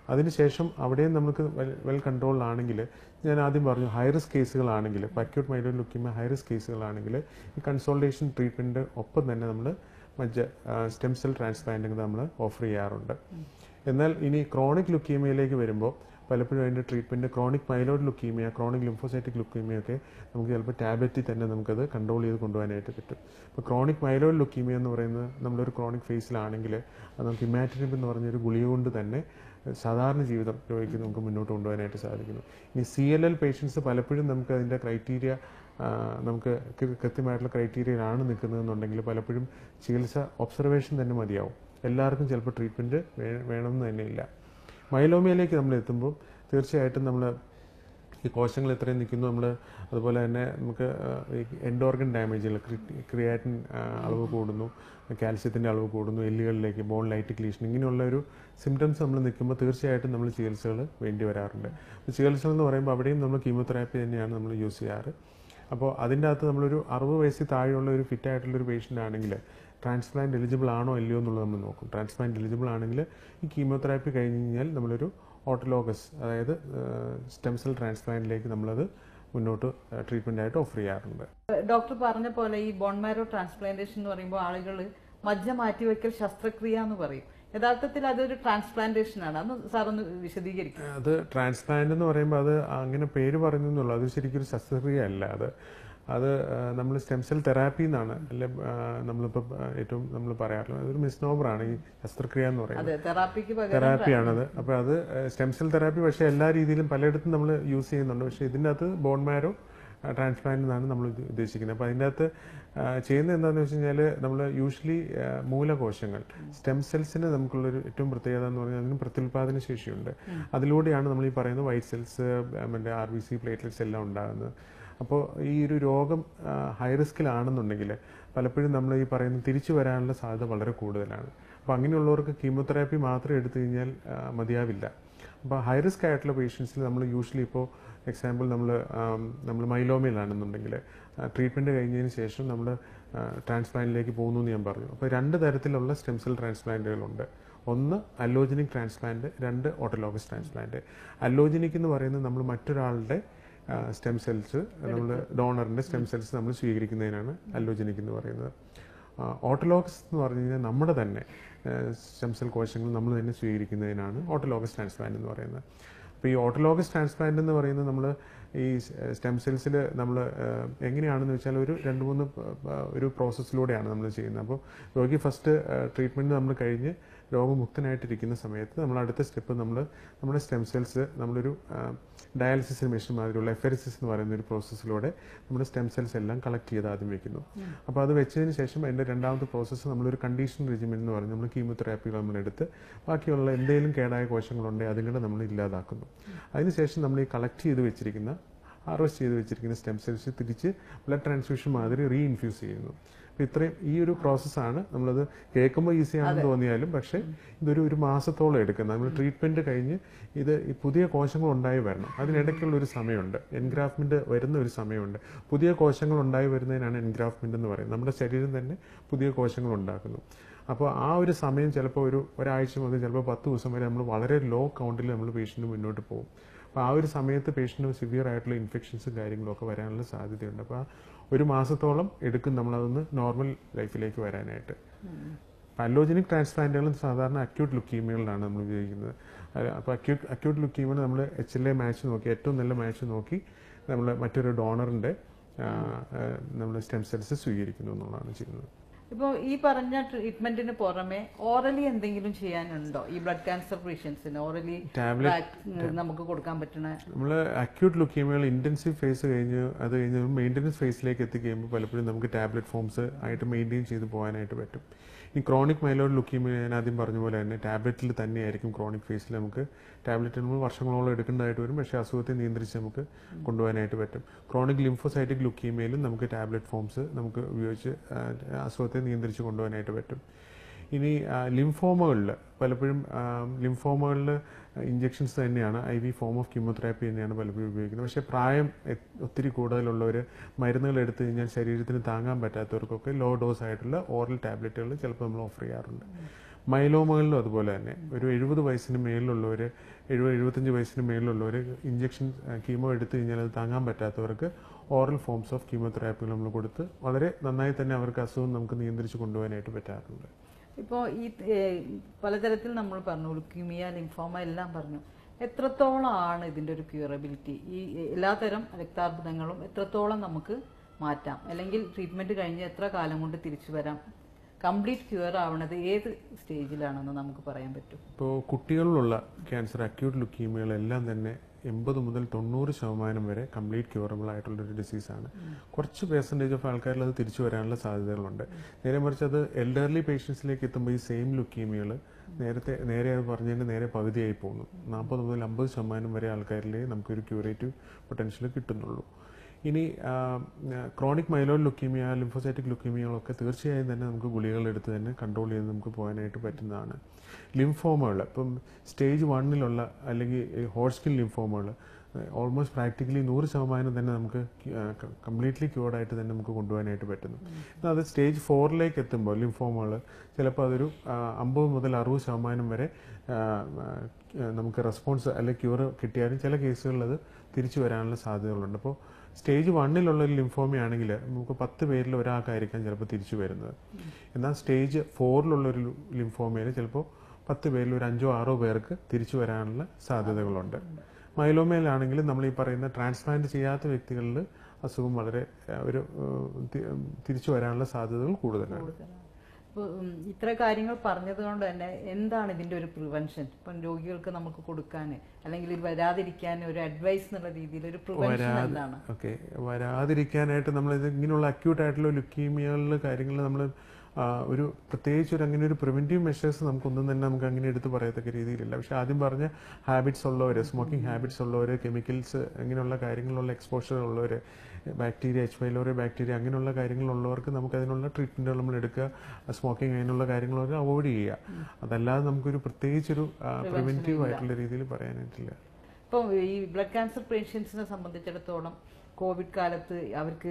അതിനുശേഷം അവിടെയും നമുക്ക് വെൽ കൺട്രോൾഡ് ആണെങ്കിൽ ഞാൻ ആദ്യം പറഞ്ഞു ഹൈ റിസ്ക് കേസുകളാണെങ്കിൽ acute myeloid leukaemia high risk കേസുകളാണെങ്കിൽ ഈ കൺസോൾട്ടേഷൻ ട്രീറ്റ്മെൻറ്റ് ഒപ്പം തന്നെ നമ്മൾ മറ്റ് സ്റ്റെം സെൽ ട്രാൻസ്പ്ലാന്റിങ് നമ്മൾ ഓഫർ ചെയ്യാറുണ്ട് എന്നാൽ ഇനി ക്രോണിക് ലുക്കീമിയയിലേക്ക് വരുമ്പോൾ പലപ്പോഴും അതിൻ്റെ treatment chronic myeloid leukaemia chronic lymphocytic leukaemia ഒക്കെ നമുക്ക് ചിലപ്പോൾ ടാബ്ലറ്റിൽ തന്നെ നമുക്കത് കൺട്രോൾ ചെയ്ത് കൊണ്ടുപോകാനായിട്ട് പറ്റും ഇപ്പോൾ ക്രോണിക് മൈലോയിഡ് ലുക്കീമിയ എന്ന് പറയുന്നത് നമ്മളൊരു ക്രോണിക് ഫേസിലാണെങ്കിൽ അത് നമുക്ക് ഇമാറ്റിനിബ് എന്ന് പറഞ്ഞൊരു ഗുളിക കൊണ്ട് തന്നെ സാധാരണ ജീവിതം രോഗിക്ക് നമുക്ക് മുന്നോട്ട് കൊണ്ടുപോകാനായിട്ട് സാധിക്കുന്നു ഇനി സി എൽ എൽ പേഷ്യൻസ് പലപ്പോഴും നമുക്ക് അതിൻ്റെ ക്രൈറ്റീരിയ നമുക്ക് കൃ- കൃത്യമായിട്ടുള്ള ക്രൈറ്റീരിയയിലാണ് നിൽക്കുന്നതെന്നുണ്ടെങ്കിൽ പലപ്പോഴും ചികിത്സ ഒബ്സർവേഷൻ തന്നെ മതിയാവും എല്ലാവർക്കും ചിലപ്പോൾ ട്രീറ്റ്മെൻറ്റ് വേണമെന്ന് തന്നെ ഇല്ല മൈലോമിയയിലേക്ക് നമ്മൾ എത്തുമ്പോൾ തീർച്ചയായിട്ടും നമ്മൾ ഈ കോശങ്ങൾ എത്രയും നിൽക്കുന്നു നമ്മൾ അതുപോലെ തന്നെ നമുക്ക് എൻഡോർഗൻ ഡാമേജുകൾ ക്രിയാറ്റിൻ അളവ് കൂടുന്നു കാൽസ്യത്തിൻ്റെ അളവ് കൂടുന്നു എല്ലുകളിലേക്ക് ബോൺ ലൈറ്റ് ക്ലീഷൻ ഇങ്ങനെയുള്ള ഒരു സിംറ്റംസ് നമ്മൾ നിൽക്കുമ്പോൾ തീർച്ചയായിട്ടും നമ്മൾ ചികിത്സകൾ വേണ്ടി വരാറുണ്ട് അപ്പോൾ ചികിത്സകൾ എന്ന് പറയുമ്പോൾ അവിടെയും നമ്മൾ കീമോതെറാപ്പി തന്നെയാണ് നമ്മൾ യൂസ് ചെയ്യാറ് അപ്പോൾ അതിൻ്റെ അകത്ത് നമ്മളൊരു അറുപത് വയസ്സിൽ താഴെയുള്ള ഒരു ഫിറ്റ് ആയിട്ടുള്ള ഒരു പേഷ്യൻ്റ് ആണെങ്കിൽ ട്രാൻസ്പ്ലാന്റ് എലിജിബിൾ ആണോ അല്ലയോ എന്നുള്ളത് നമ്മൾ നോക്കും ട്രാൻസ്പ്ലാന്റ് എലിജിബിൾ ആണെങ്കിൽ ഈ കീമോതെറാപ്പി കഴിഞ്ഞ് കഴിഞ്ഞാൽ നമ്മളൊരു ഓട്ടോലോഗസ് അതായത് സ്റ്റെം സെൽ ട്രാൻസ്പ്ലാന്റിലേക്ക് നമ്മളത് മുന്നോട്ട് ട്രീറ്റ്മെൻ്റ് ആയിട്ട് ഓഫർ ചെയ്യാറുണ്ട് ഡോക്ടർ പറഞ്ഞ പോലെ ഈ ബോൺമാരോ ട്രാൻസ്പ്ലാന്റേഷൻ എന്ന് പറയുമ്പോൾ ആളുകൾ മജ്ജ മാറ്റിവെക്കൽ ശസ്ത്രക്രിയ എന്ന് പറയും യഥാർത്ഥത്തിൽ അതൊരു ട്രാൻസ്പ്ലാന്റേഷൻ ആണ് അന്ന് സാർ ഒന്ന് വിശദീകരിക്കും അത് ട്രാൻസ്പ്ലാന്റ് എന്ന് പറയുമ്പോൾ അത് അങ്ങനെ പേര് പറഞ്ഞു എന്നുള്ളൂ അത് ശരിക്കും ഒരു ശസ്ത്രക്രിയ അല്ല അത് അത് നമ്മൾ സ്റ്റെം സെൽ തെറാപ്പി എന്നാണ് അല്ലെ നമ്മളിപ്പോൾ ഏറ്റവും നമ്മൾ പറയാറുള്ളത് അതൊരു മിസ്നോബറാണ് ഈ ശസ്ത്രക്രിയ എന്ന് പറയുന്നത് അതെ തെറാപ്പിക്ക് പകരം തെറാപ്പിയാണത് അപ്പോൾ അത് സ്റ്റെം സെൽ തെറാപ്പി പക്ഷേ എല്ലാ രീതിയിലും പലയിടത്തും നമ്മൾ യൂസ് ചെയ്യുന്നുണ്ട് പക്ഷേ ഇതിൻ്റെ അകത്ത് ബോൺ മാരോ ട്രാൻസ്പ്ലാന്റ് എന്നാണ് നമ്മൾ ഇത് ഉദ്ദേശിക്കുന്നത് അപ്പോൾ അതിൻ്റെ അകത്ത് ആ, ചെയ്യുന്നത് എന്താണെന്ന് വെച്ച് കഴിഞ്ഞാൽ നമ്മൾ യൂഷ്വലി മൂലകോശങ്ങൾ സ്റ്റെം സെൽസിന് നമുക്കുള്ളൊരു ഏറ്റവും പ്രത്യേകത എന്ന് പറഞ്ഞാൽ അതിന് പ്രത്യുൽപാദന ശേഷിയുണ്ട് അതിലൂടെയാണ് നമ്മൾ ഈ പറയുന്ന വൈറ്റ് സെൽസ് മറ്റേ ആർ ബി സി പ്ലേറ്റ്ലെറ്റ്സ് എല്ലാം ഉണ്ടാകുന്നത് അപ്പോൾ ഈ ഒരു രോഗം ഹൈ റിസ്കിലാണെന്നുണ്ടെങ്കിൽ പലപ്പോഴും നമ്മൾ ഈ പറയുന്ന തിരിച്ചു വരാനുള്ള സാധ്യത വളരെ കൂടുതലാണ് അപ്പോൾ അങ്ങനെയുള്ളവർക്ക് കീമോതെറാപ്പി മാത്രം എടുത്തു കഴിഞ്ഞാൽ ആ, മതിയാവില്ല അപ്പോൾ ഹൈ റിസ്ക് ആയിട്ടുള്ള പേഷ്യൻസിൽ നമ്മൾ യൂഷ്വലി ഇപ്പോൾ എക്സാമ്പിൾ നമ്മൾ നമ്മൾ മൈലോമയിലാണെന്നുണ്ടെങ്കിൽ ട്രീറ്റ്മെൻറ്റ് കഴിഞ്ഞതിന് ശേഷം നമ്മൾ ട്രാൻസ്പ്ലാന്റിലേക്ക് പോകുന്നു എന്ന് ഞാൻ പറഞ്ഞു അപ്പോൾ രണ്ട് തരത്തിലുള്ള സ്റ്റെം സെൽ ട്രാൻസ്പ്ലാന്റുകളുണ്ട് ഒന്ന് അല്ലോജനിക് ട്രാൻസ്പ്ലാന്റ് രണ്ട് ഓട്ടോലോഗസ് ട്രാൻസ്പ്ലാന്റ് അല്ലോജനിക് എന്ന് പറയുന്നത് നമ്മൾ മറ്റൊരാളുടെ സ്റ്റെം സെൽസ് നമ്മൾ ഡോണറിന്റെ സ്റ്റെം സെൽസ് നമ്മൾ സ്വീകരിക്കുന്നതിനാണ് അല്ലോജനിക് എന്ന് പറയുന്നത് ഓട്ടോലോഗസ് എന്ന് പറഞ്ഞു കഴിഞ്ഞാൽ നമ്മുടെ തന്നെ സ്റ്റെം സെൽ കോശങ്ങൾ നമ്മൾ തന്നെ സ്വീകരിക്കുന്നതിനാണ് ഓട്ടോലോഗസ് ട്രാൻസ്പ്ലാന്റ് എന്ന് പറയുന്നത് അപ്പോൾ ഈ ഓട്ടോലോഗസ് ട്രാൻസ്പ്ലാന്റ് എന്ന് പറയുന്നത് നമ്മൾ ഈ സ്റ്റെം സെൽസിൽ നമ്മൾ എങ്ങനെയാണെന്ന് വെച്ചാൽ ഒരു രണ്ട് മൂന്ന് പ- പ- ഒരു പ്രോസസ്സിലൂടെയാണ് നമ്മൾ ചെയ്യുന്നത് അപ്പോൾ രോഗി ഫസ്റ്റ് ട്രീറ്റ്മെൻറ്റ് നമ്മൾ കഴിഞ്ഞ് രോഗമുക്തനായിട്ടിരിക്കുന്ന സമയത്ത് നമ്മൾ അടുത്ത സ്റ്റെപ്പ് നമ്മൾ നമ്മുടെ സ്റ്റെം സെൽസ് നമ്മളൊരു ഡയാലിസിസ് മെഷീൻ മാതിരിയുള്ള എഫെറിസിസ് എന്ന് പറയുന്ന ഒരു പ്രോസസ്സിലൂടെ നമ്മുടെ സ്റ്റെം സെൽസ് എല്ലാം കളക്ട് ചെയ്ത് ആദ്യം വെക്കുന്നു അപ്പോൾ അത് വെച്ചതിന് ശേഷം അതിൻ്റെ രണ്ടാമത്തെ പ്രോസസ്സ് നമ്മളൊരു കണ്ടീഷൻ റെജിമെൻ എന്ന് പറഞ്ഞ് നമ്മൾ കീമോതെറാപ്പികൾ നമ്മൾ എടുത്ത് ബാക്കിയുള്ള എന്തെങ്കിലും കേടായ കോശങ്ങളുണ്ടെങ്കിൽ അതും കൂടെ നമ്മൾ ഇല്ലാതാക്കുന്നു അതിനുശേഷം നമ്മൾ ഈ കളക്ട് ചെയ്ത് വെച്ചിരിക്കുന്ന ഹാർവെസ്റ്റ് ചെയ്ത് വെച്ചിരിക്കുന്ന സ്റ്റെം സെൽസ് തിരിച്ച് ബ്ലഡ് ട്രാൻസ്ഫ്യൂഷൻ മാതിരി റീ ഇൻഫ്യൂസ് ചെയ്യുന്നു അപ്പോൾ ഇത്രയും ഈ ഒരു പ്രോസസ്സാണ് നമ്മളത് കേൾക്കുമ്പോൾ ഈസി ആണെന്ന് തോന്നിയാലും പക്ഷേ ഇതൊരു ഒരു മാസത്തോളം എടുക്കുന്നത് നമ്മൾ ട്രീറ്റ്മെൻറ്റ് കഴിഞ്ഞ് ഇത് ഈ പുതിയ കോശങ്ങൾ ഉണ്ടായി വരണം അതിനിടയ്ക്കുള്ള ഒരു സമയമുണ്ട് എൻഗ്രാഫ്മെൻറ്റ് വരുന്ന ഒരു സമയമുണ്ട് പുതിയ കോശങ്ങൾ ഉണ്ടായി വരുന്നതിനാണ് എൻഗ്രാഫ്മെൻറ്റ് എന്ന് പറയുന്നത് നമ്മുടെ ശരീരം തന്നെ പുതിയ കോശങ്ങൾ ഉണ്ടാക്കുന്നു അപ്പോൾ ആ ഒരു സമയം ചിലപ്പോൾ ഒരു ഒരാഴ്ച മുതൽ ചിലപ്പോൾ പത്ത് ദിവസം വരെ നമ്മൾ വളരെ ലോ കൗണ്ടിൽ നമ്മൾ പേഷ്യൻ്റ് മുന്നോട്ട് പോകും അപ്പോൾ ആ ഒരു സമയത്ത് പേഷ്യൻറ്റ് സിവിയർ ആയിട്ടുള്ള ഇൻഫെക്ഷൻസും കാര്യങ്ങളും ഒക്കെ വരാനുള്ള സാധ്യതയുണ്ട് അപ്പോൾ ആ ഒരു മാസത്തോളം എടുക്കും നമ്മളതൊന്ന് നോർമൽ ലൈഫിലേക്ക് വരാനായിട്ട് പല്ലോജനിക് ട്രാൻസ്പ്ലാന്റുകളും സാധാരണ അക്യൂട്ട് ലുക്കീമിയകളിലാണ് നമ്മൾ ഉപയോഗിക്കുന്നത് അപ്പോൾ അക്യൂട്ട് അക്യൂട്ട് ലുക്കീമിയൽ നമ്മൾ എച്ച് എൽ എ മാച്ച് നോക്കി ഏറ്റവും നല്ല മാച്ച് നോക്കി നമ്മൾ മറ്റൊരു ഡോണറിൻ്റെ നമ്മൾ സ്റ്റെം സെൽസ് സ്വീകരിക്കുന്നു എന്നുള്ളതാണ് ചെയ്യുന്നത് ഇപ്പോൾ ഈ പറഞ്ഞ ട്രീറ്റ്മെന്റിന് പുറമെ ഓറലി എന്തെങ്കിലും ചെയ്യാനുണ്ടോ ഈ ബ്ലഡ് ക്യാൻസർ പേഷ്യൻസിന് ഓറലി ടാബ്ലറ്റ് നമുക്ക് കൊടുക്കാൻ പറ്റുന്ന നമ്മൾ അക്യൂട്ട് ലുക്കീമിയകൾ ഇൻറ്റൻസീവ് ഫേസ് കഴിഞ്ഞ് അത് കഴിഞ്ഞ് മെയിൻ്റനൻസ് ഫേസിലേക്ക് എത്തിക്കഴിയുമ്പോൾ പലപ്പോഴും നമുക്ക് ടാബ്ലറ്റ് ഫോംസ് ആയിട്ട് മെയിൻറ്റെയിൻ ചെയ്ത് പോകാനായിട്ട് പറ്റും ഈ ക്രോണിക് മൈലോഡ് ലുക്കീമിയ ഞാൻ ആദ്യം പറഞ്ഞ പോലെ തന്നെ ടാബ്ലറ്റിൽ തന്നെയായിരിക്കും ക്രോണിക് ഫേസിൽ നമുക്ക് ടാബ്ലറ്റ് നമ്മൾ വർഷങ്ങളോളം എടുക്കേണ്ടതായിട്ട് വരും പക്ഷേ അസുഖത്തെ നിയന്ത്രിച്ച് നമുക്ക് കൊണ്ടുപോകാനായിട്ട് പറ്റും ക്രോണിക് ലിംഫോസൈറ്റിക് ലുക്കീമിയയിലും നമുക്ക് ടാബ്ലറ്റ് ഫോംസ് നമുക്ക് ഉപയോഗിച്ച് ആ, അസുഖത്തെ നിയന്ത്രിച്ച് കൊണ്ടുപോകാനായിട്ട് പറ്റും ഇനി ലിംഫോമകളിൽ പലപ്പോഴും ലിംഫോമകളിൽ ഇഞ്ചെക്ഷൻസ് തന്നെയാണ് I V form of chemotherapy തന്നെയാണ് പലപ്പോഴും ഉപയോഗിക്കുന്നത് പക്ഷേ പ്രായം എ- ഒത്തിരി കൂടുതലുള്ളവർ മരുന്നുകൾ എടുത്തു കഴിഞ്ഞാൽ ശരീരത്തിന് താങ്ങാൻ പറ്റാത്തവർക്കൊക്കെ ലോ ഡോസ് ആയിട്ടുള്ള ഓറൽ ടാബ്ലറ്റുകൾ ചിലപ്പോൾ നമ്മൾ ഓഫർ ചെയ്യാറുണ്ട് മൈലോമകളിലും അതുപോലെ തന്നെ ഒരു എഴുപത് വയസ്സിന് മേലിലുള്ളവർ എഴുപത് എഴുപത്തഞ്ച് വയസ്സിന് മേളിലുള്ളവർ ഇഞ്ചക്ഷൻ കീമോ എടുത്തു കഴിഞ്ഞാൽ അത് താങ്ങാൻ പറ്റാത്തവർക്ക് ഓറൽ ഫോംസ് ഓഫ് കീമോതെറാപ്പികൾ നമ്മൾ കൊടുത്ത് വളരെ നന്നായി തന്നെ അവർക്ക് അസുഖം നമുക്ക് നിയന്ത്രിച്ച് കൊണ്ടുപോകാനായിട്ട് പറ്റാറുണ്ട് ഇപ്പോൾ ഈ ഏഹ്, പലതരത്തിൽ നമ്മൾ പറഞ്ഞു ലുക്കീമിയ ലിംഫോമ എല്ലാം പറഞ്ഞു എത്രത്തോളം ആണ് ഇതിൻ്റെ ഒരു ക്യൂറബിലിറ്റി ഈ എല്ലാതരം രക്താർബുദങ്ങളും എത്രത്തോളം നമുക്ക് മാറ്റാം അല്ലെങ്കിൽ ട്രീറ്റ്മെൻറ്റ് കഴിഞ്ഞ് എത്ര കാലം കൊണ്ട് തിരിച്ചു വരാം കംപ്ലീറ്റ് ക്യൂർ ആവണത് ഏത് സ്റ്റേജിലാണെന്ന് നമുക്ക് പറയാൻ പറ്റും ഇപ്പോൾ കുട്ടികളിലുള്ള ക്യാൻസർ അക്യൂട്ട് ലുക്കീമിയകളെല്ലാം തന്നെ എൺപത് മുതൽ തൊണ്ണൂറ് ശതമാനം വരെ കംപ്ലീറ്റ് ക്യൂറബിൾ ആയിട്ടുള്ള ഒരു ഡിസീസാണ് കുറച്ച് പേഴ്സൻറ്റേജ് ഓഫ് ആൾക്കാരിൽ അത് തിരിച്ചു വരാനുള്ള സാധ്യതകളുണ്ട് നേരെ മറിച്ച് അത് എൽഡർലി പേഷ്യൻസിലേക്ക് എത്തുമ്പോൾ ഈ സെയിം ലുക്കീമിയകൾ നേരത്തെ നേരെ അത് പറഞ്ഞതിൻ്റെ നേരെ പകുതിയായി പോകുന്നു നാൽപ്പത് മുതൽ അമ്പത് ശതമാനം വരെ ആൾക്കാരിലേ നമുക്കൊരു ക്യൂറേറ്റീവ് പൊട്ടൻഷ്യൽ കിട്ടുന്നുള്ളൂ ഇനി ക്രോണിക് മൈലോയിഡ് ലുക്കീമിയ ലിംഫോസൈറ്റിക് ലുക്കീമിയകളൊക്കെ തീർച്ചയായും തന്നെ നമുക്ക് ഗുളികളെടുത്ത് തന്നെ കൺട്രോൾ ചെയ്ത് നമുക്ക് പോകാനായിട്ട് പറ്റുന്നതാണ് ലിംഫോമകൾ ഇപ്പം സ്റ്റേജ് വണ്ണിലുള്ള അല്ലെങ്കിൽ ഹോട്ട്സ്കിൻ ലിംഫോമകൾ ഓൾമോസ്റ്റ് പ്രാക്ടിക്കലി നൂറ് ശതമാനം തന്നെ നമുക്ക് കംപ്ലീറ്റ്ലി ക്യൂർഡ് ആയിട്ട് തന്നെ നമുക്ക് കൊണ്ടുപോകാനായിട്ട് പറ്റുന്നു എന്നാൽ അത് സ്റ്റേജ് ഫോറിലേക്ക് എത്തുമ്പോൾ ലിംഫോമകൾ ചിലപ്പോൾ അതൊരു ആ, അമ്പത് മുതൽ അറുപത് ശതമാനം വരെ ആ, ആ, നമുക്ക് റെസ്പോൺസ് അല്ലെങ്കിൽ ക്യൂർ കിട്ടിയാലും ചില കേസുകളിൽ അത് തിരിച്ചു വരാനുള്ള സാധ്യതകളുണ്ട് അപ്പോൾ സ്റ്റേജ് വണ്ണിലുള്ള ഒരു ലിംഫോമയാണെങ്കിൽ നമുക്ക് പത്ത് പേരിൽ ഒരാൾക്കായിരിക്കാം ചിലപ്പോൾ തിരിച്ചു വരുന്നത് എന്നാൽ സ്റ്റേജ് ഫോറിലുള്ള ഒരു ലിംഫോമയിൽ ചിലപ്പോൾ പത്ത് പേരിൽ ഒരു അഞ്ചോ ആറോ പേർക്ക് തിരിച്ചു വരാനുള്ള സാധ്യതകളുണ്ട് മൈലോമയിലാണെങ്കിൽ നമ്മൾ ഈ പറയുന്ന ട്രാൻസ്പ്ലാന്റ് ചെയ്യാത്ത വ്യക്തികളിൽ അസുഖം വളരെ ആ, ഒരു ഏഹ്, തി- തിരിച്ചു വരാനുള്ള സാധ്യതകൾ കൂടുതലാണ് കൂടുതലാണ് ഇപ്പോൾ ഇത്ര കാര്യങ്ങൾ പറഞ്ഞത് കൊണ്ട് തന്നെ എന്താണ് ഇതിൻ്റെ ഒരു പ്രിവെൻഷൻ ഇപ്പം രോഗികൾക്ക് നമുക്ക് കൊടുക്കാൻ അല്ലെങ്കിൽ ഇത് വരാതിരിക്കാൻ ഒരു അഡ്വൈസ് എന്നുള്ള രീതിയിൽ ഒരു പ്രിവെൻഷൻ എന്താണ് ഓക്കെ വരാതിരിക്കാനായിട്ട് നമ്മൾ ഇത് ഇങ്ങനെയുള്ള അക്യൂട്ട് ആയിട്ടുള്ള ലുക്കീമിയകളിൽ കാര്യങ്ങൾ നമ്മൾ ഒരു പ്രത്യേകിച്ച് ഒരു അങ്ങനെ ഒരു പ്രിവെന്റീവ് മെഷേഴ്സ് നമുക്കൊന്നും തന്നെ നമുക്ക് അങ്ങനെ എടുത്ത് പറയത്തക്ക രീതിയിലില്ല പക്ഷെ ആദ്യം പറഞ്ഞ ഹാബിറ്റ്സ് ഉള്ളവർ സ്മോക്കിംഗ് ഹാബിറ്റ്സ് ഉള്ളവർ കെമിക്കൽസ് ഇങ്ങനെയുള്ള കാര്യങ്ങളുള്ള എക്സ്പോഷർ ഉള്ളവർ ബാക്ടീരിയ എച്ച് വൈലോറി ബാക്ടീരിയ അങ്ങനെയുള്ള കാര്യങ്ങളുള്ളവർക്ക് നമുക്ക് അതിനുള്ള ട്രീറ്റ്മെൻറ്റുകൾ നമ്മൾ എടുക്കുക സ്മോക്കിംഗ് അതിനുള്ള കാര്യങ്ങളൊക്കെ അവോയ്ഡ് ചെയ്യുക അതല്ലാതെ നമുക്കൊരു പ്രത്യേകിച്ചൊരു പ്രിവെന്റീവ് ആയിട്ടുള്ള രീതിയിൽ പറയാനായിട്ടില്ല ഇപ്പോൾ ഈ ബ്ലഡ് ക്യാൻസർ പേഷ്യൻസിനെ സംബന്ധിച്ചിടത്തോളം കോവിഡ് കാലത്ത് അവർക്ക്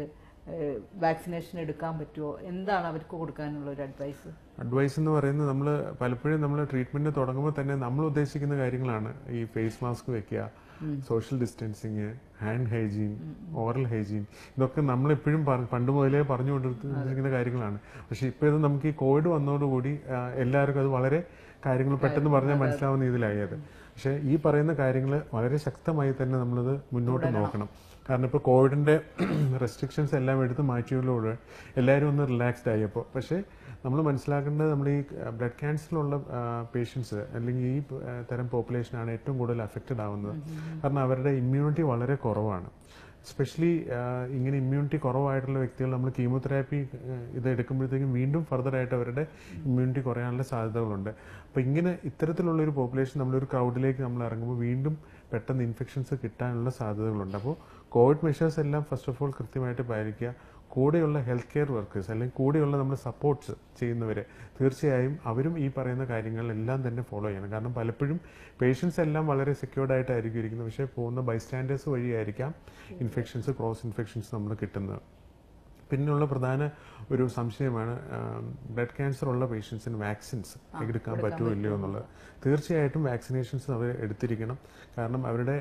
വാക്സിനേഷൻ എടുക്കാൻ പറ്റുമോ എന്താണ് അവർക്ക് കൊടുക്കാനുള്ള ഒരു അഡ്വൈസ് അഡ്വൈസ് എന്ന് പറയുന്നത് നമ്മൾ പലപ്പോഴും നമ്മൾ ട്രീറ്റ്മെന്റ് തുടങ്ങുമ്പോൾ തന്നെ നമ്മൾ ഉദ്ദേശിക്കുന്ന കാര്യങ്ങളാണ് ഈ ഫേസ് മാസ്ക് വെക്കുക social distancing hand hygiene oral hygiene ഇതൊക്കെ നമ്മൾ എപ്പോഴും പണ്ട് മുതലേ പറഞ്ഞുകൊണ്ടിരിക്കുന്ന കാര്യങ്ങളാണ് പക്ഷെ ഇപ്പോൾ ഇത് നമുക്ക് ഈ കോവിഡ് വന്നതോടുകൂടി ആ, എല്ലാവർക്കും അത് വളരെ കാര്യങ്ങൾ പെട്ടെന്ന് പറഞ്ഞാൽ മനസ്സിലാവുന്ന ഇതിലായി അത് പക്ഷെ ഈ പറയുന്ന കാര്യങ്ങൾ വളരെ ശക്തമായി തന്നെ നമ്മളത് മുന്നോട്ട് നോക്കണം കാരണം ഇപ്പോൾ കോവിഡിന്റെ റെസ്ട്രിക്ഷൻസ് എല്ലാം എടുത്ത് മാറ്റിയതിലൂടെ എല്ലാവരും ഒന്ന് റിലാക്സ്ഡ് ആയി അപ്പോൾ പക്ഷേ നമ്മൾ മനസ്സിലാക്കേണ്ടത് നമ്മൾ ഈ ബ്ലഡ് ക്യാൻസറിലുള്ള പേഷ്യൻസ് അല്ലെങ്കിൽ ഈ ആ, തരം പോപ്പുലേഷനാണ് ഏറ്റവും കൂടുതൽ അഫക്റ്റഡ് ആവുന്നത് കാരണം അവരുടെ ഇമ്മ്യൂണിറ്റി വളരെ കുറവാണ് എസ്പെഷ്യലി ഇങ്ങനെ ഇമ്മ്യൂണിറ്റി കുറവായിട്ടുള്ള വ്യക്തികൾ നമ്മൾ കീമോതെറാപ്പി ഇത് എടുക്കുമ്പോഴത്തേക്കും വീണ്ടും ഫർദർ ആയിട്ട് അവരുടെ ഇമ്മ്യൂണിറ്റി കുറയാനുള്ള സാധ്യതകളുണ്ട് അപ്പോൾ ഇങ്ങനെ ഇത്തരത്തിലുള്ള ഒരു പോപ്പുലേഷൻ നമ്മളൊരു ക്രൗഡിലേക്ക് നമ്മൾ ഇറങ്ങുമ്പോൾ വീണ്ടും പെട്ടെന്ന് ഇൻഫെക്ഷൻസ് കിട്ടാനുള്ള സാധ്യതകളുണ്ട് അപ്പോൾ കോവിഡ് മെഷേഴ്സ് എല്ലാം ഫസ്റ്റ് ഓഫ് ഓൾ കൃത്യമായിട്ട് പാലിക്കുക കൂടെയുള്ള ഹെൽത്ത് കെയർ വർക്കേഴ്സ് അല്ലെങ്കിൽ കൂടെയുള്ള നമ്മുടെ സപ്പോർട്ട്സ് ചെയ്യുന്നവരെ തീർച്ചയായും അവരും ഈ പറയുന്ന കാര്യങ്ങളെല്ലാം തന്നെ ഫോളോ ചെയ്യണം കാരണം പലപ്പോഴും പേഷ്യൻസ് എല്ലാം വളരെ സെക്യൂർഡ് ആയിട്ടായിരിക്കും ഇരിക്കുന്നത് പക്ഷേ പോകുന്ന ബൈസ്റ്റാൻഡേഴ്സ് വഴിയായിരിക്കാം ഇൻഫെക്ഷൻസ് ക്രോസ് ഇൻഫെക്ഷൻസ് നമ്മൾ കിട്ടുന്നത് പിന്നെയുള്ള പ്രധാന ഒരു സംശയമാണ് ബ്ലഡ് ക്യാൻസർ ഉള്ള പേഷ്യൻസിന് വാക്സിൻസ് എടുക്കാൻ പറ്റുമോ ഇല്ലയോ എന്നുള്ളത് തീർച്ചയായിട്ടും വാക്സിനേഷൻസ് അവർ എടുത്തിരിക്കണം കാരണം അവരുടെ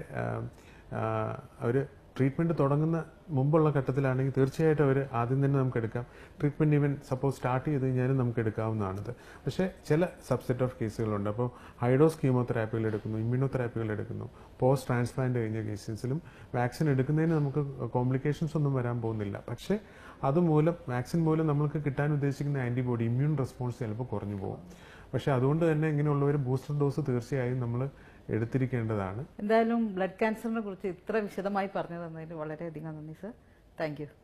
അവർ ട്രീറ്റ്മെൻറ്റ് തുടങ്ങുന്ന മുമ്പുള്ള ഘട്ടത്തിലാണെങ്കിൽ തീർച്ചയായിട്ടും അവർ ആദ്യം തന്നെ നമുക്ക് എടുക്കാം ട്രീറ്റ്മെൻറ്റ് ഈവൻ സപ്പോസ് സ്റ്റാർട്ട് ചെയ്ത് കഴിഞ്ഞാലും നമുക്ക് എടുക്കാവുന്നതാണിത് പക്ഷേ ചില സബ്സെറ്റ് ഓഫ് കേസുകളുണ്ട് അപ്പോൾ ഹൈഡോസ് കീമോതെറാപ്പികൾ എടുക്കുന്നു ഇമ്മ്യൂണോതെറാപ്പികൾ എടുക്കുന്നു പോസ്റ്റ് ട്രാൻസ്പ്ലാന്റ് കഴിഞ്ഞ കേസസിലും വാക്സിൻ എടുക്കുന്നതിന് നമുക്ക് കോംപ്ലിക്കേഷൻസ് ഒന്നും വരാൻ പോകുന്നില്ല പക്ഷേ അതുമൂലം വാക്സിൻ മൂലം നമുക്ക് കിട്ടാൻ ഉദ്ദേശിക്കുന്ന ആൻറ്റിബോഡി ഇമ്മ്യൂൺ റെസ്പോൺസ് ചിലപ്പോൾ കുറഞ്ഞു പോകും പക്ഷേ അതുകൊണ്ട് തന്നെ ഇങ്ങനെയുള്ളവർ ബൂസ്റ്റർ ഡോസ് തീർച്ചയായും നമ്മൾ എടുത്തിരിക്കേണ്ടതാണ് എന്തായാലും ബ്ലഡ് ക്യാൻസറിനെ കുറിച്ച് ഇത്ര വിശദമായി പറഞ്ഞു തന്നതിന് വളരെയധികം നന്ദി സർ താങ്ക് യു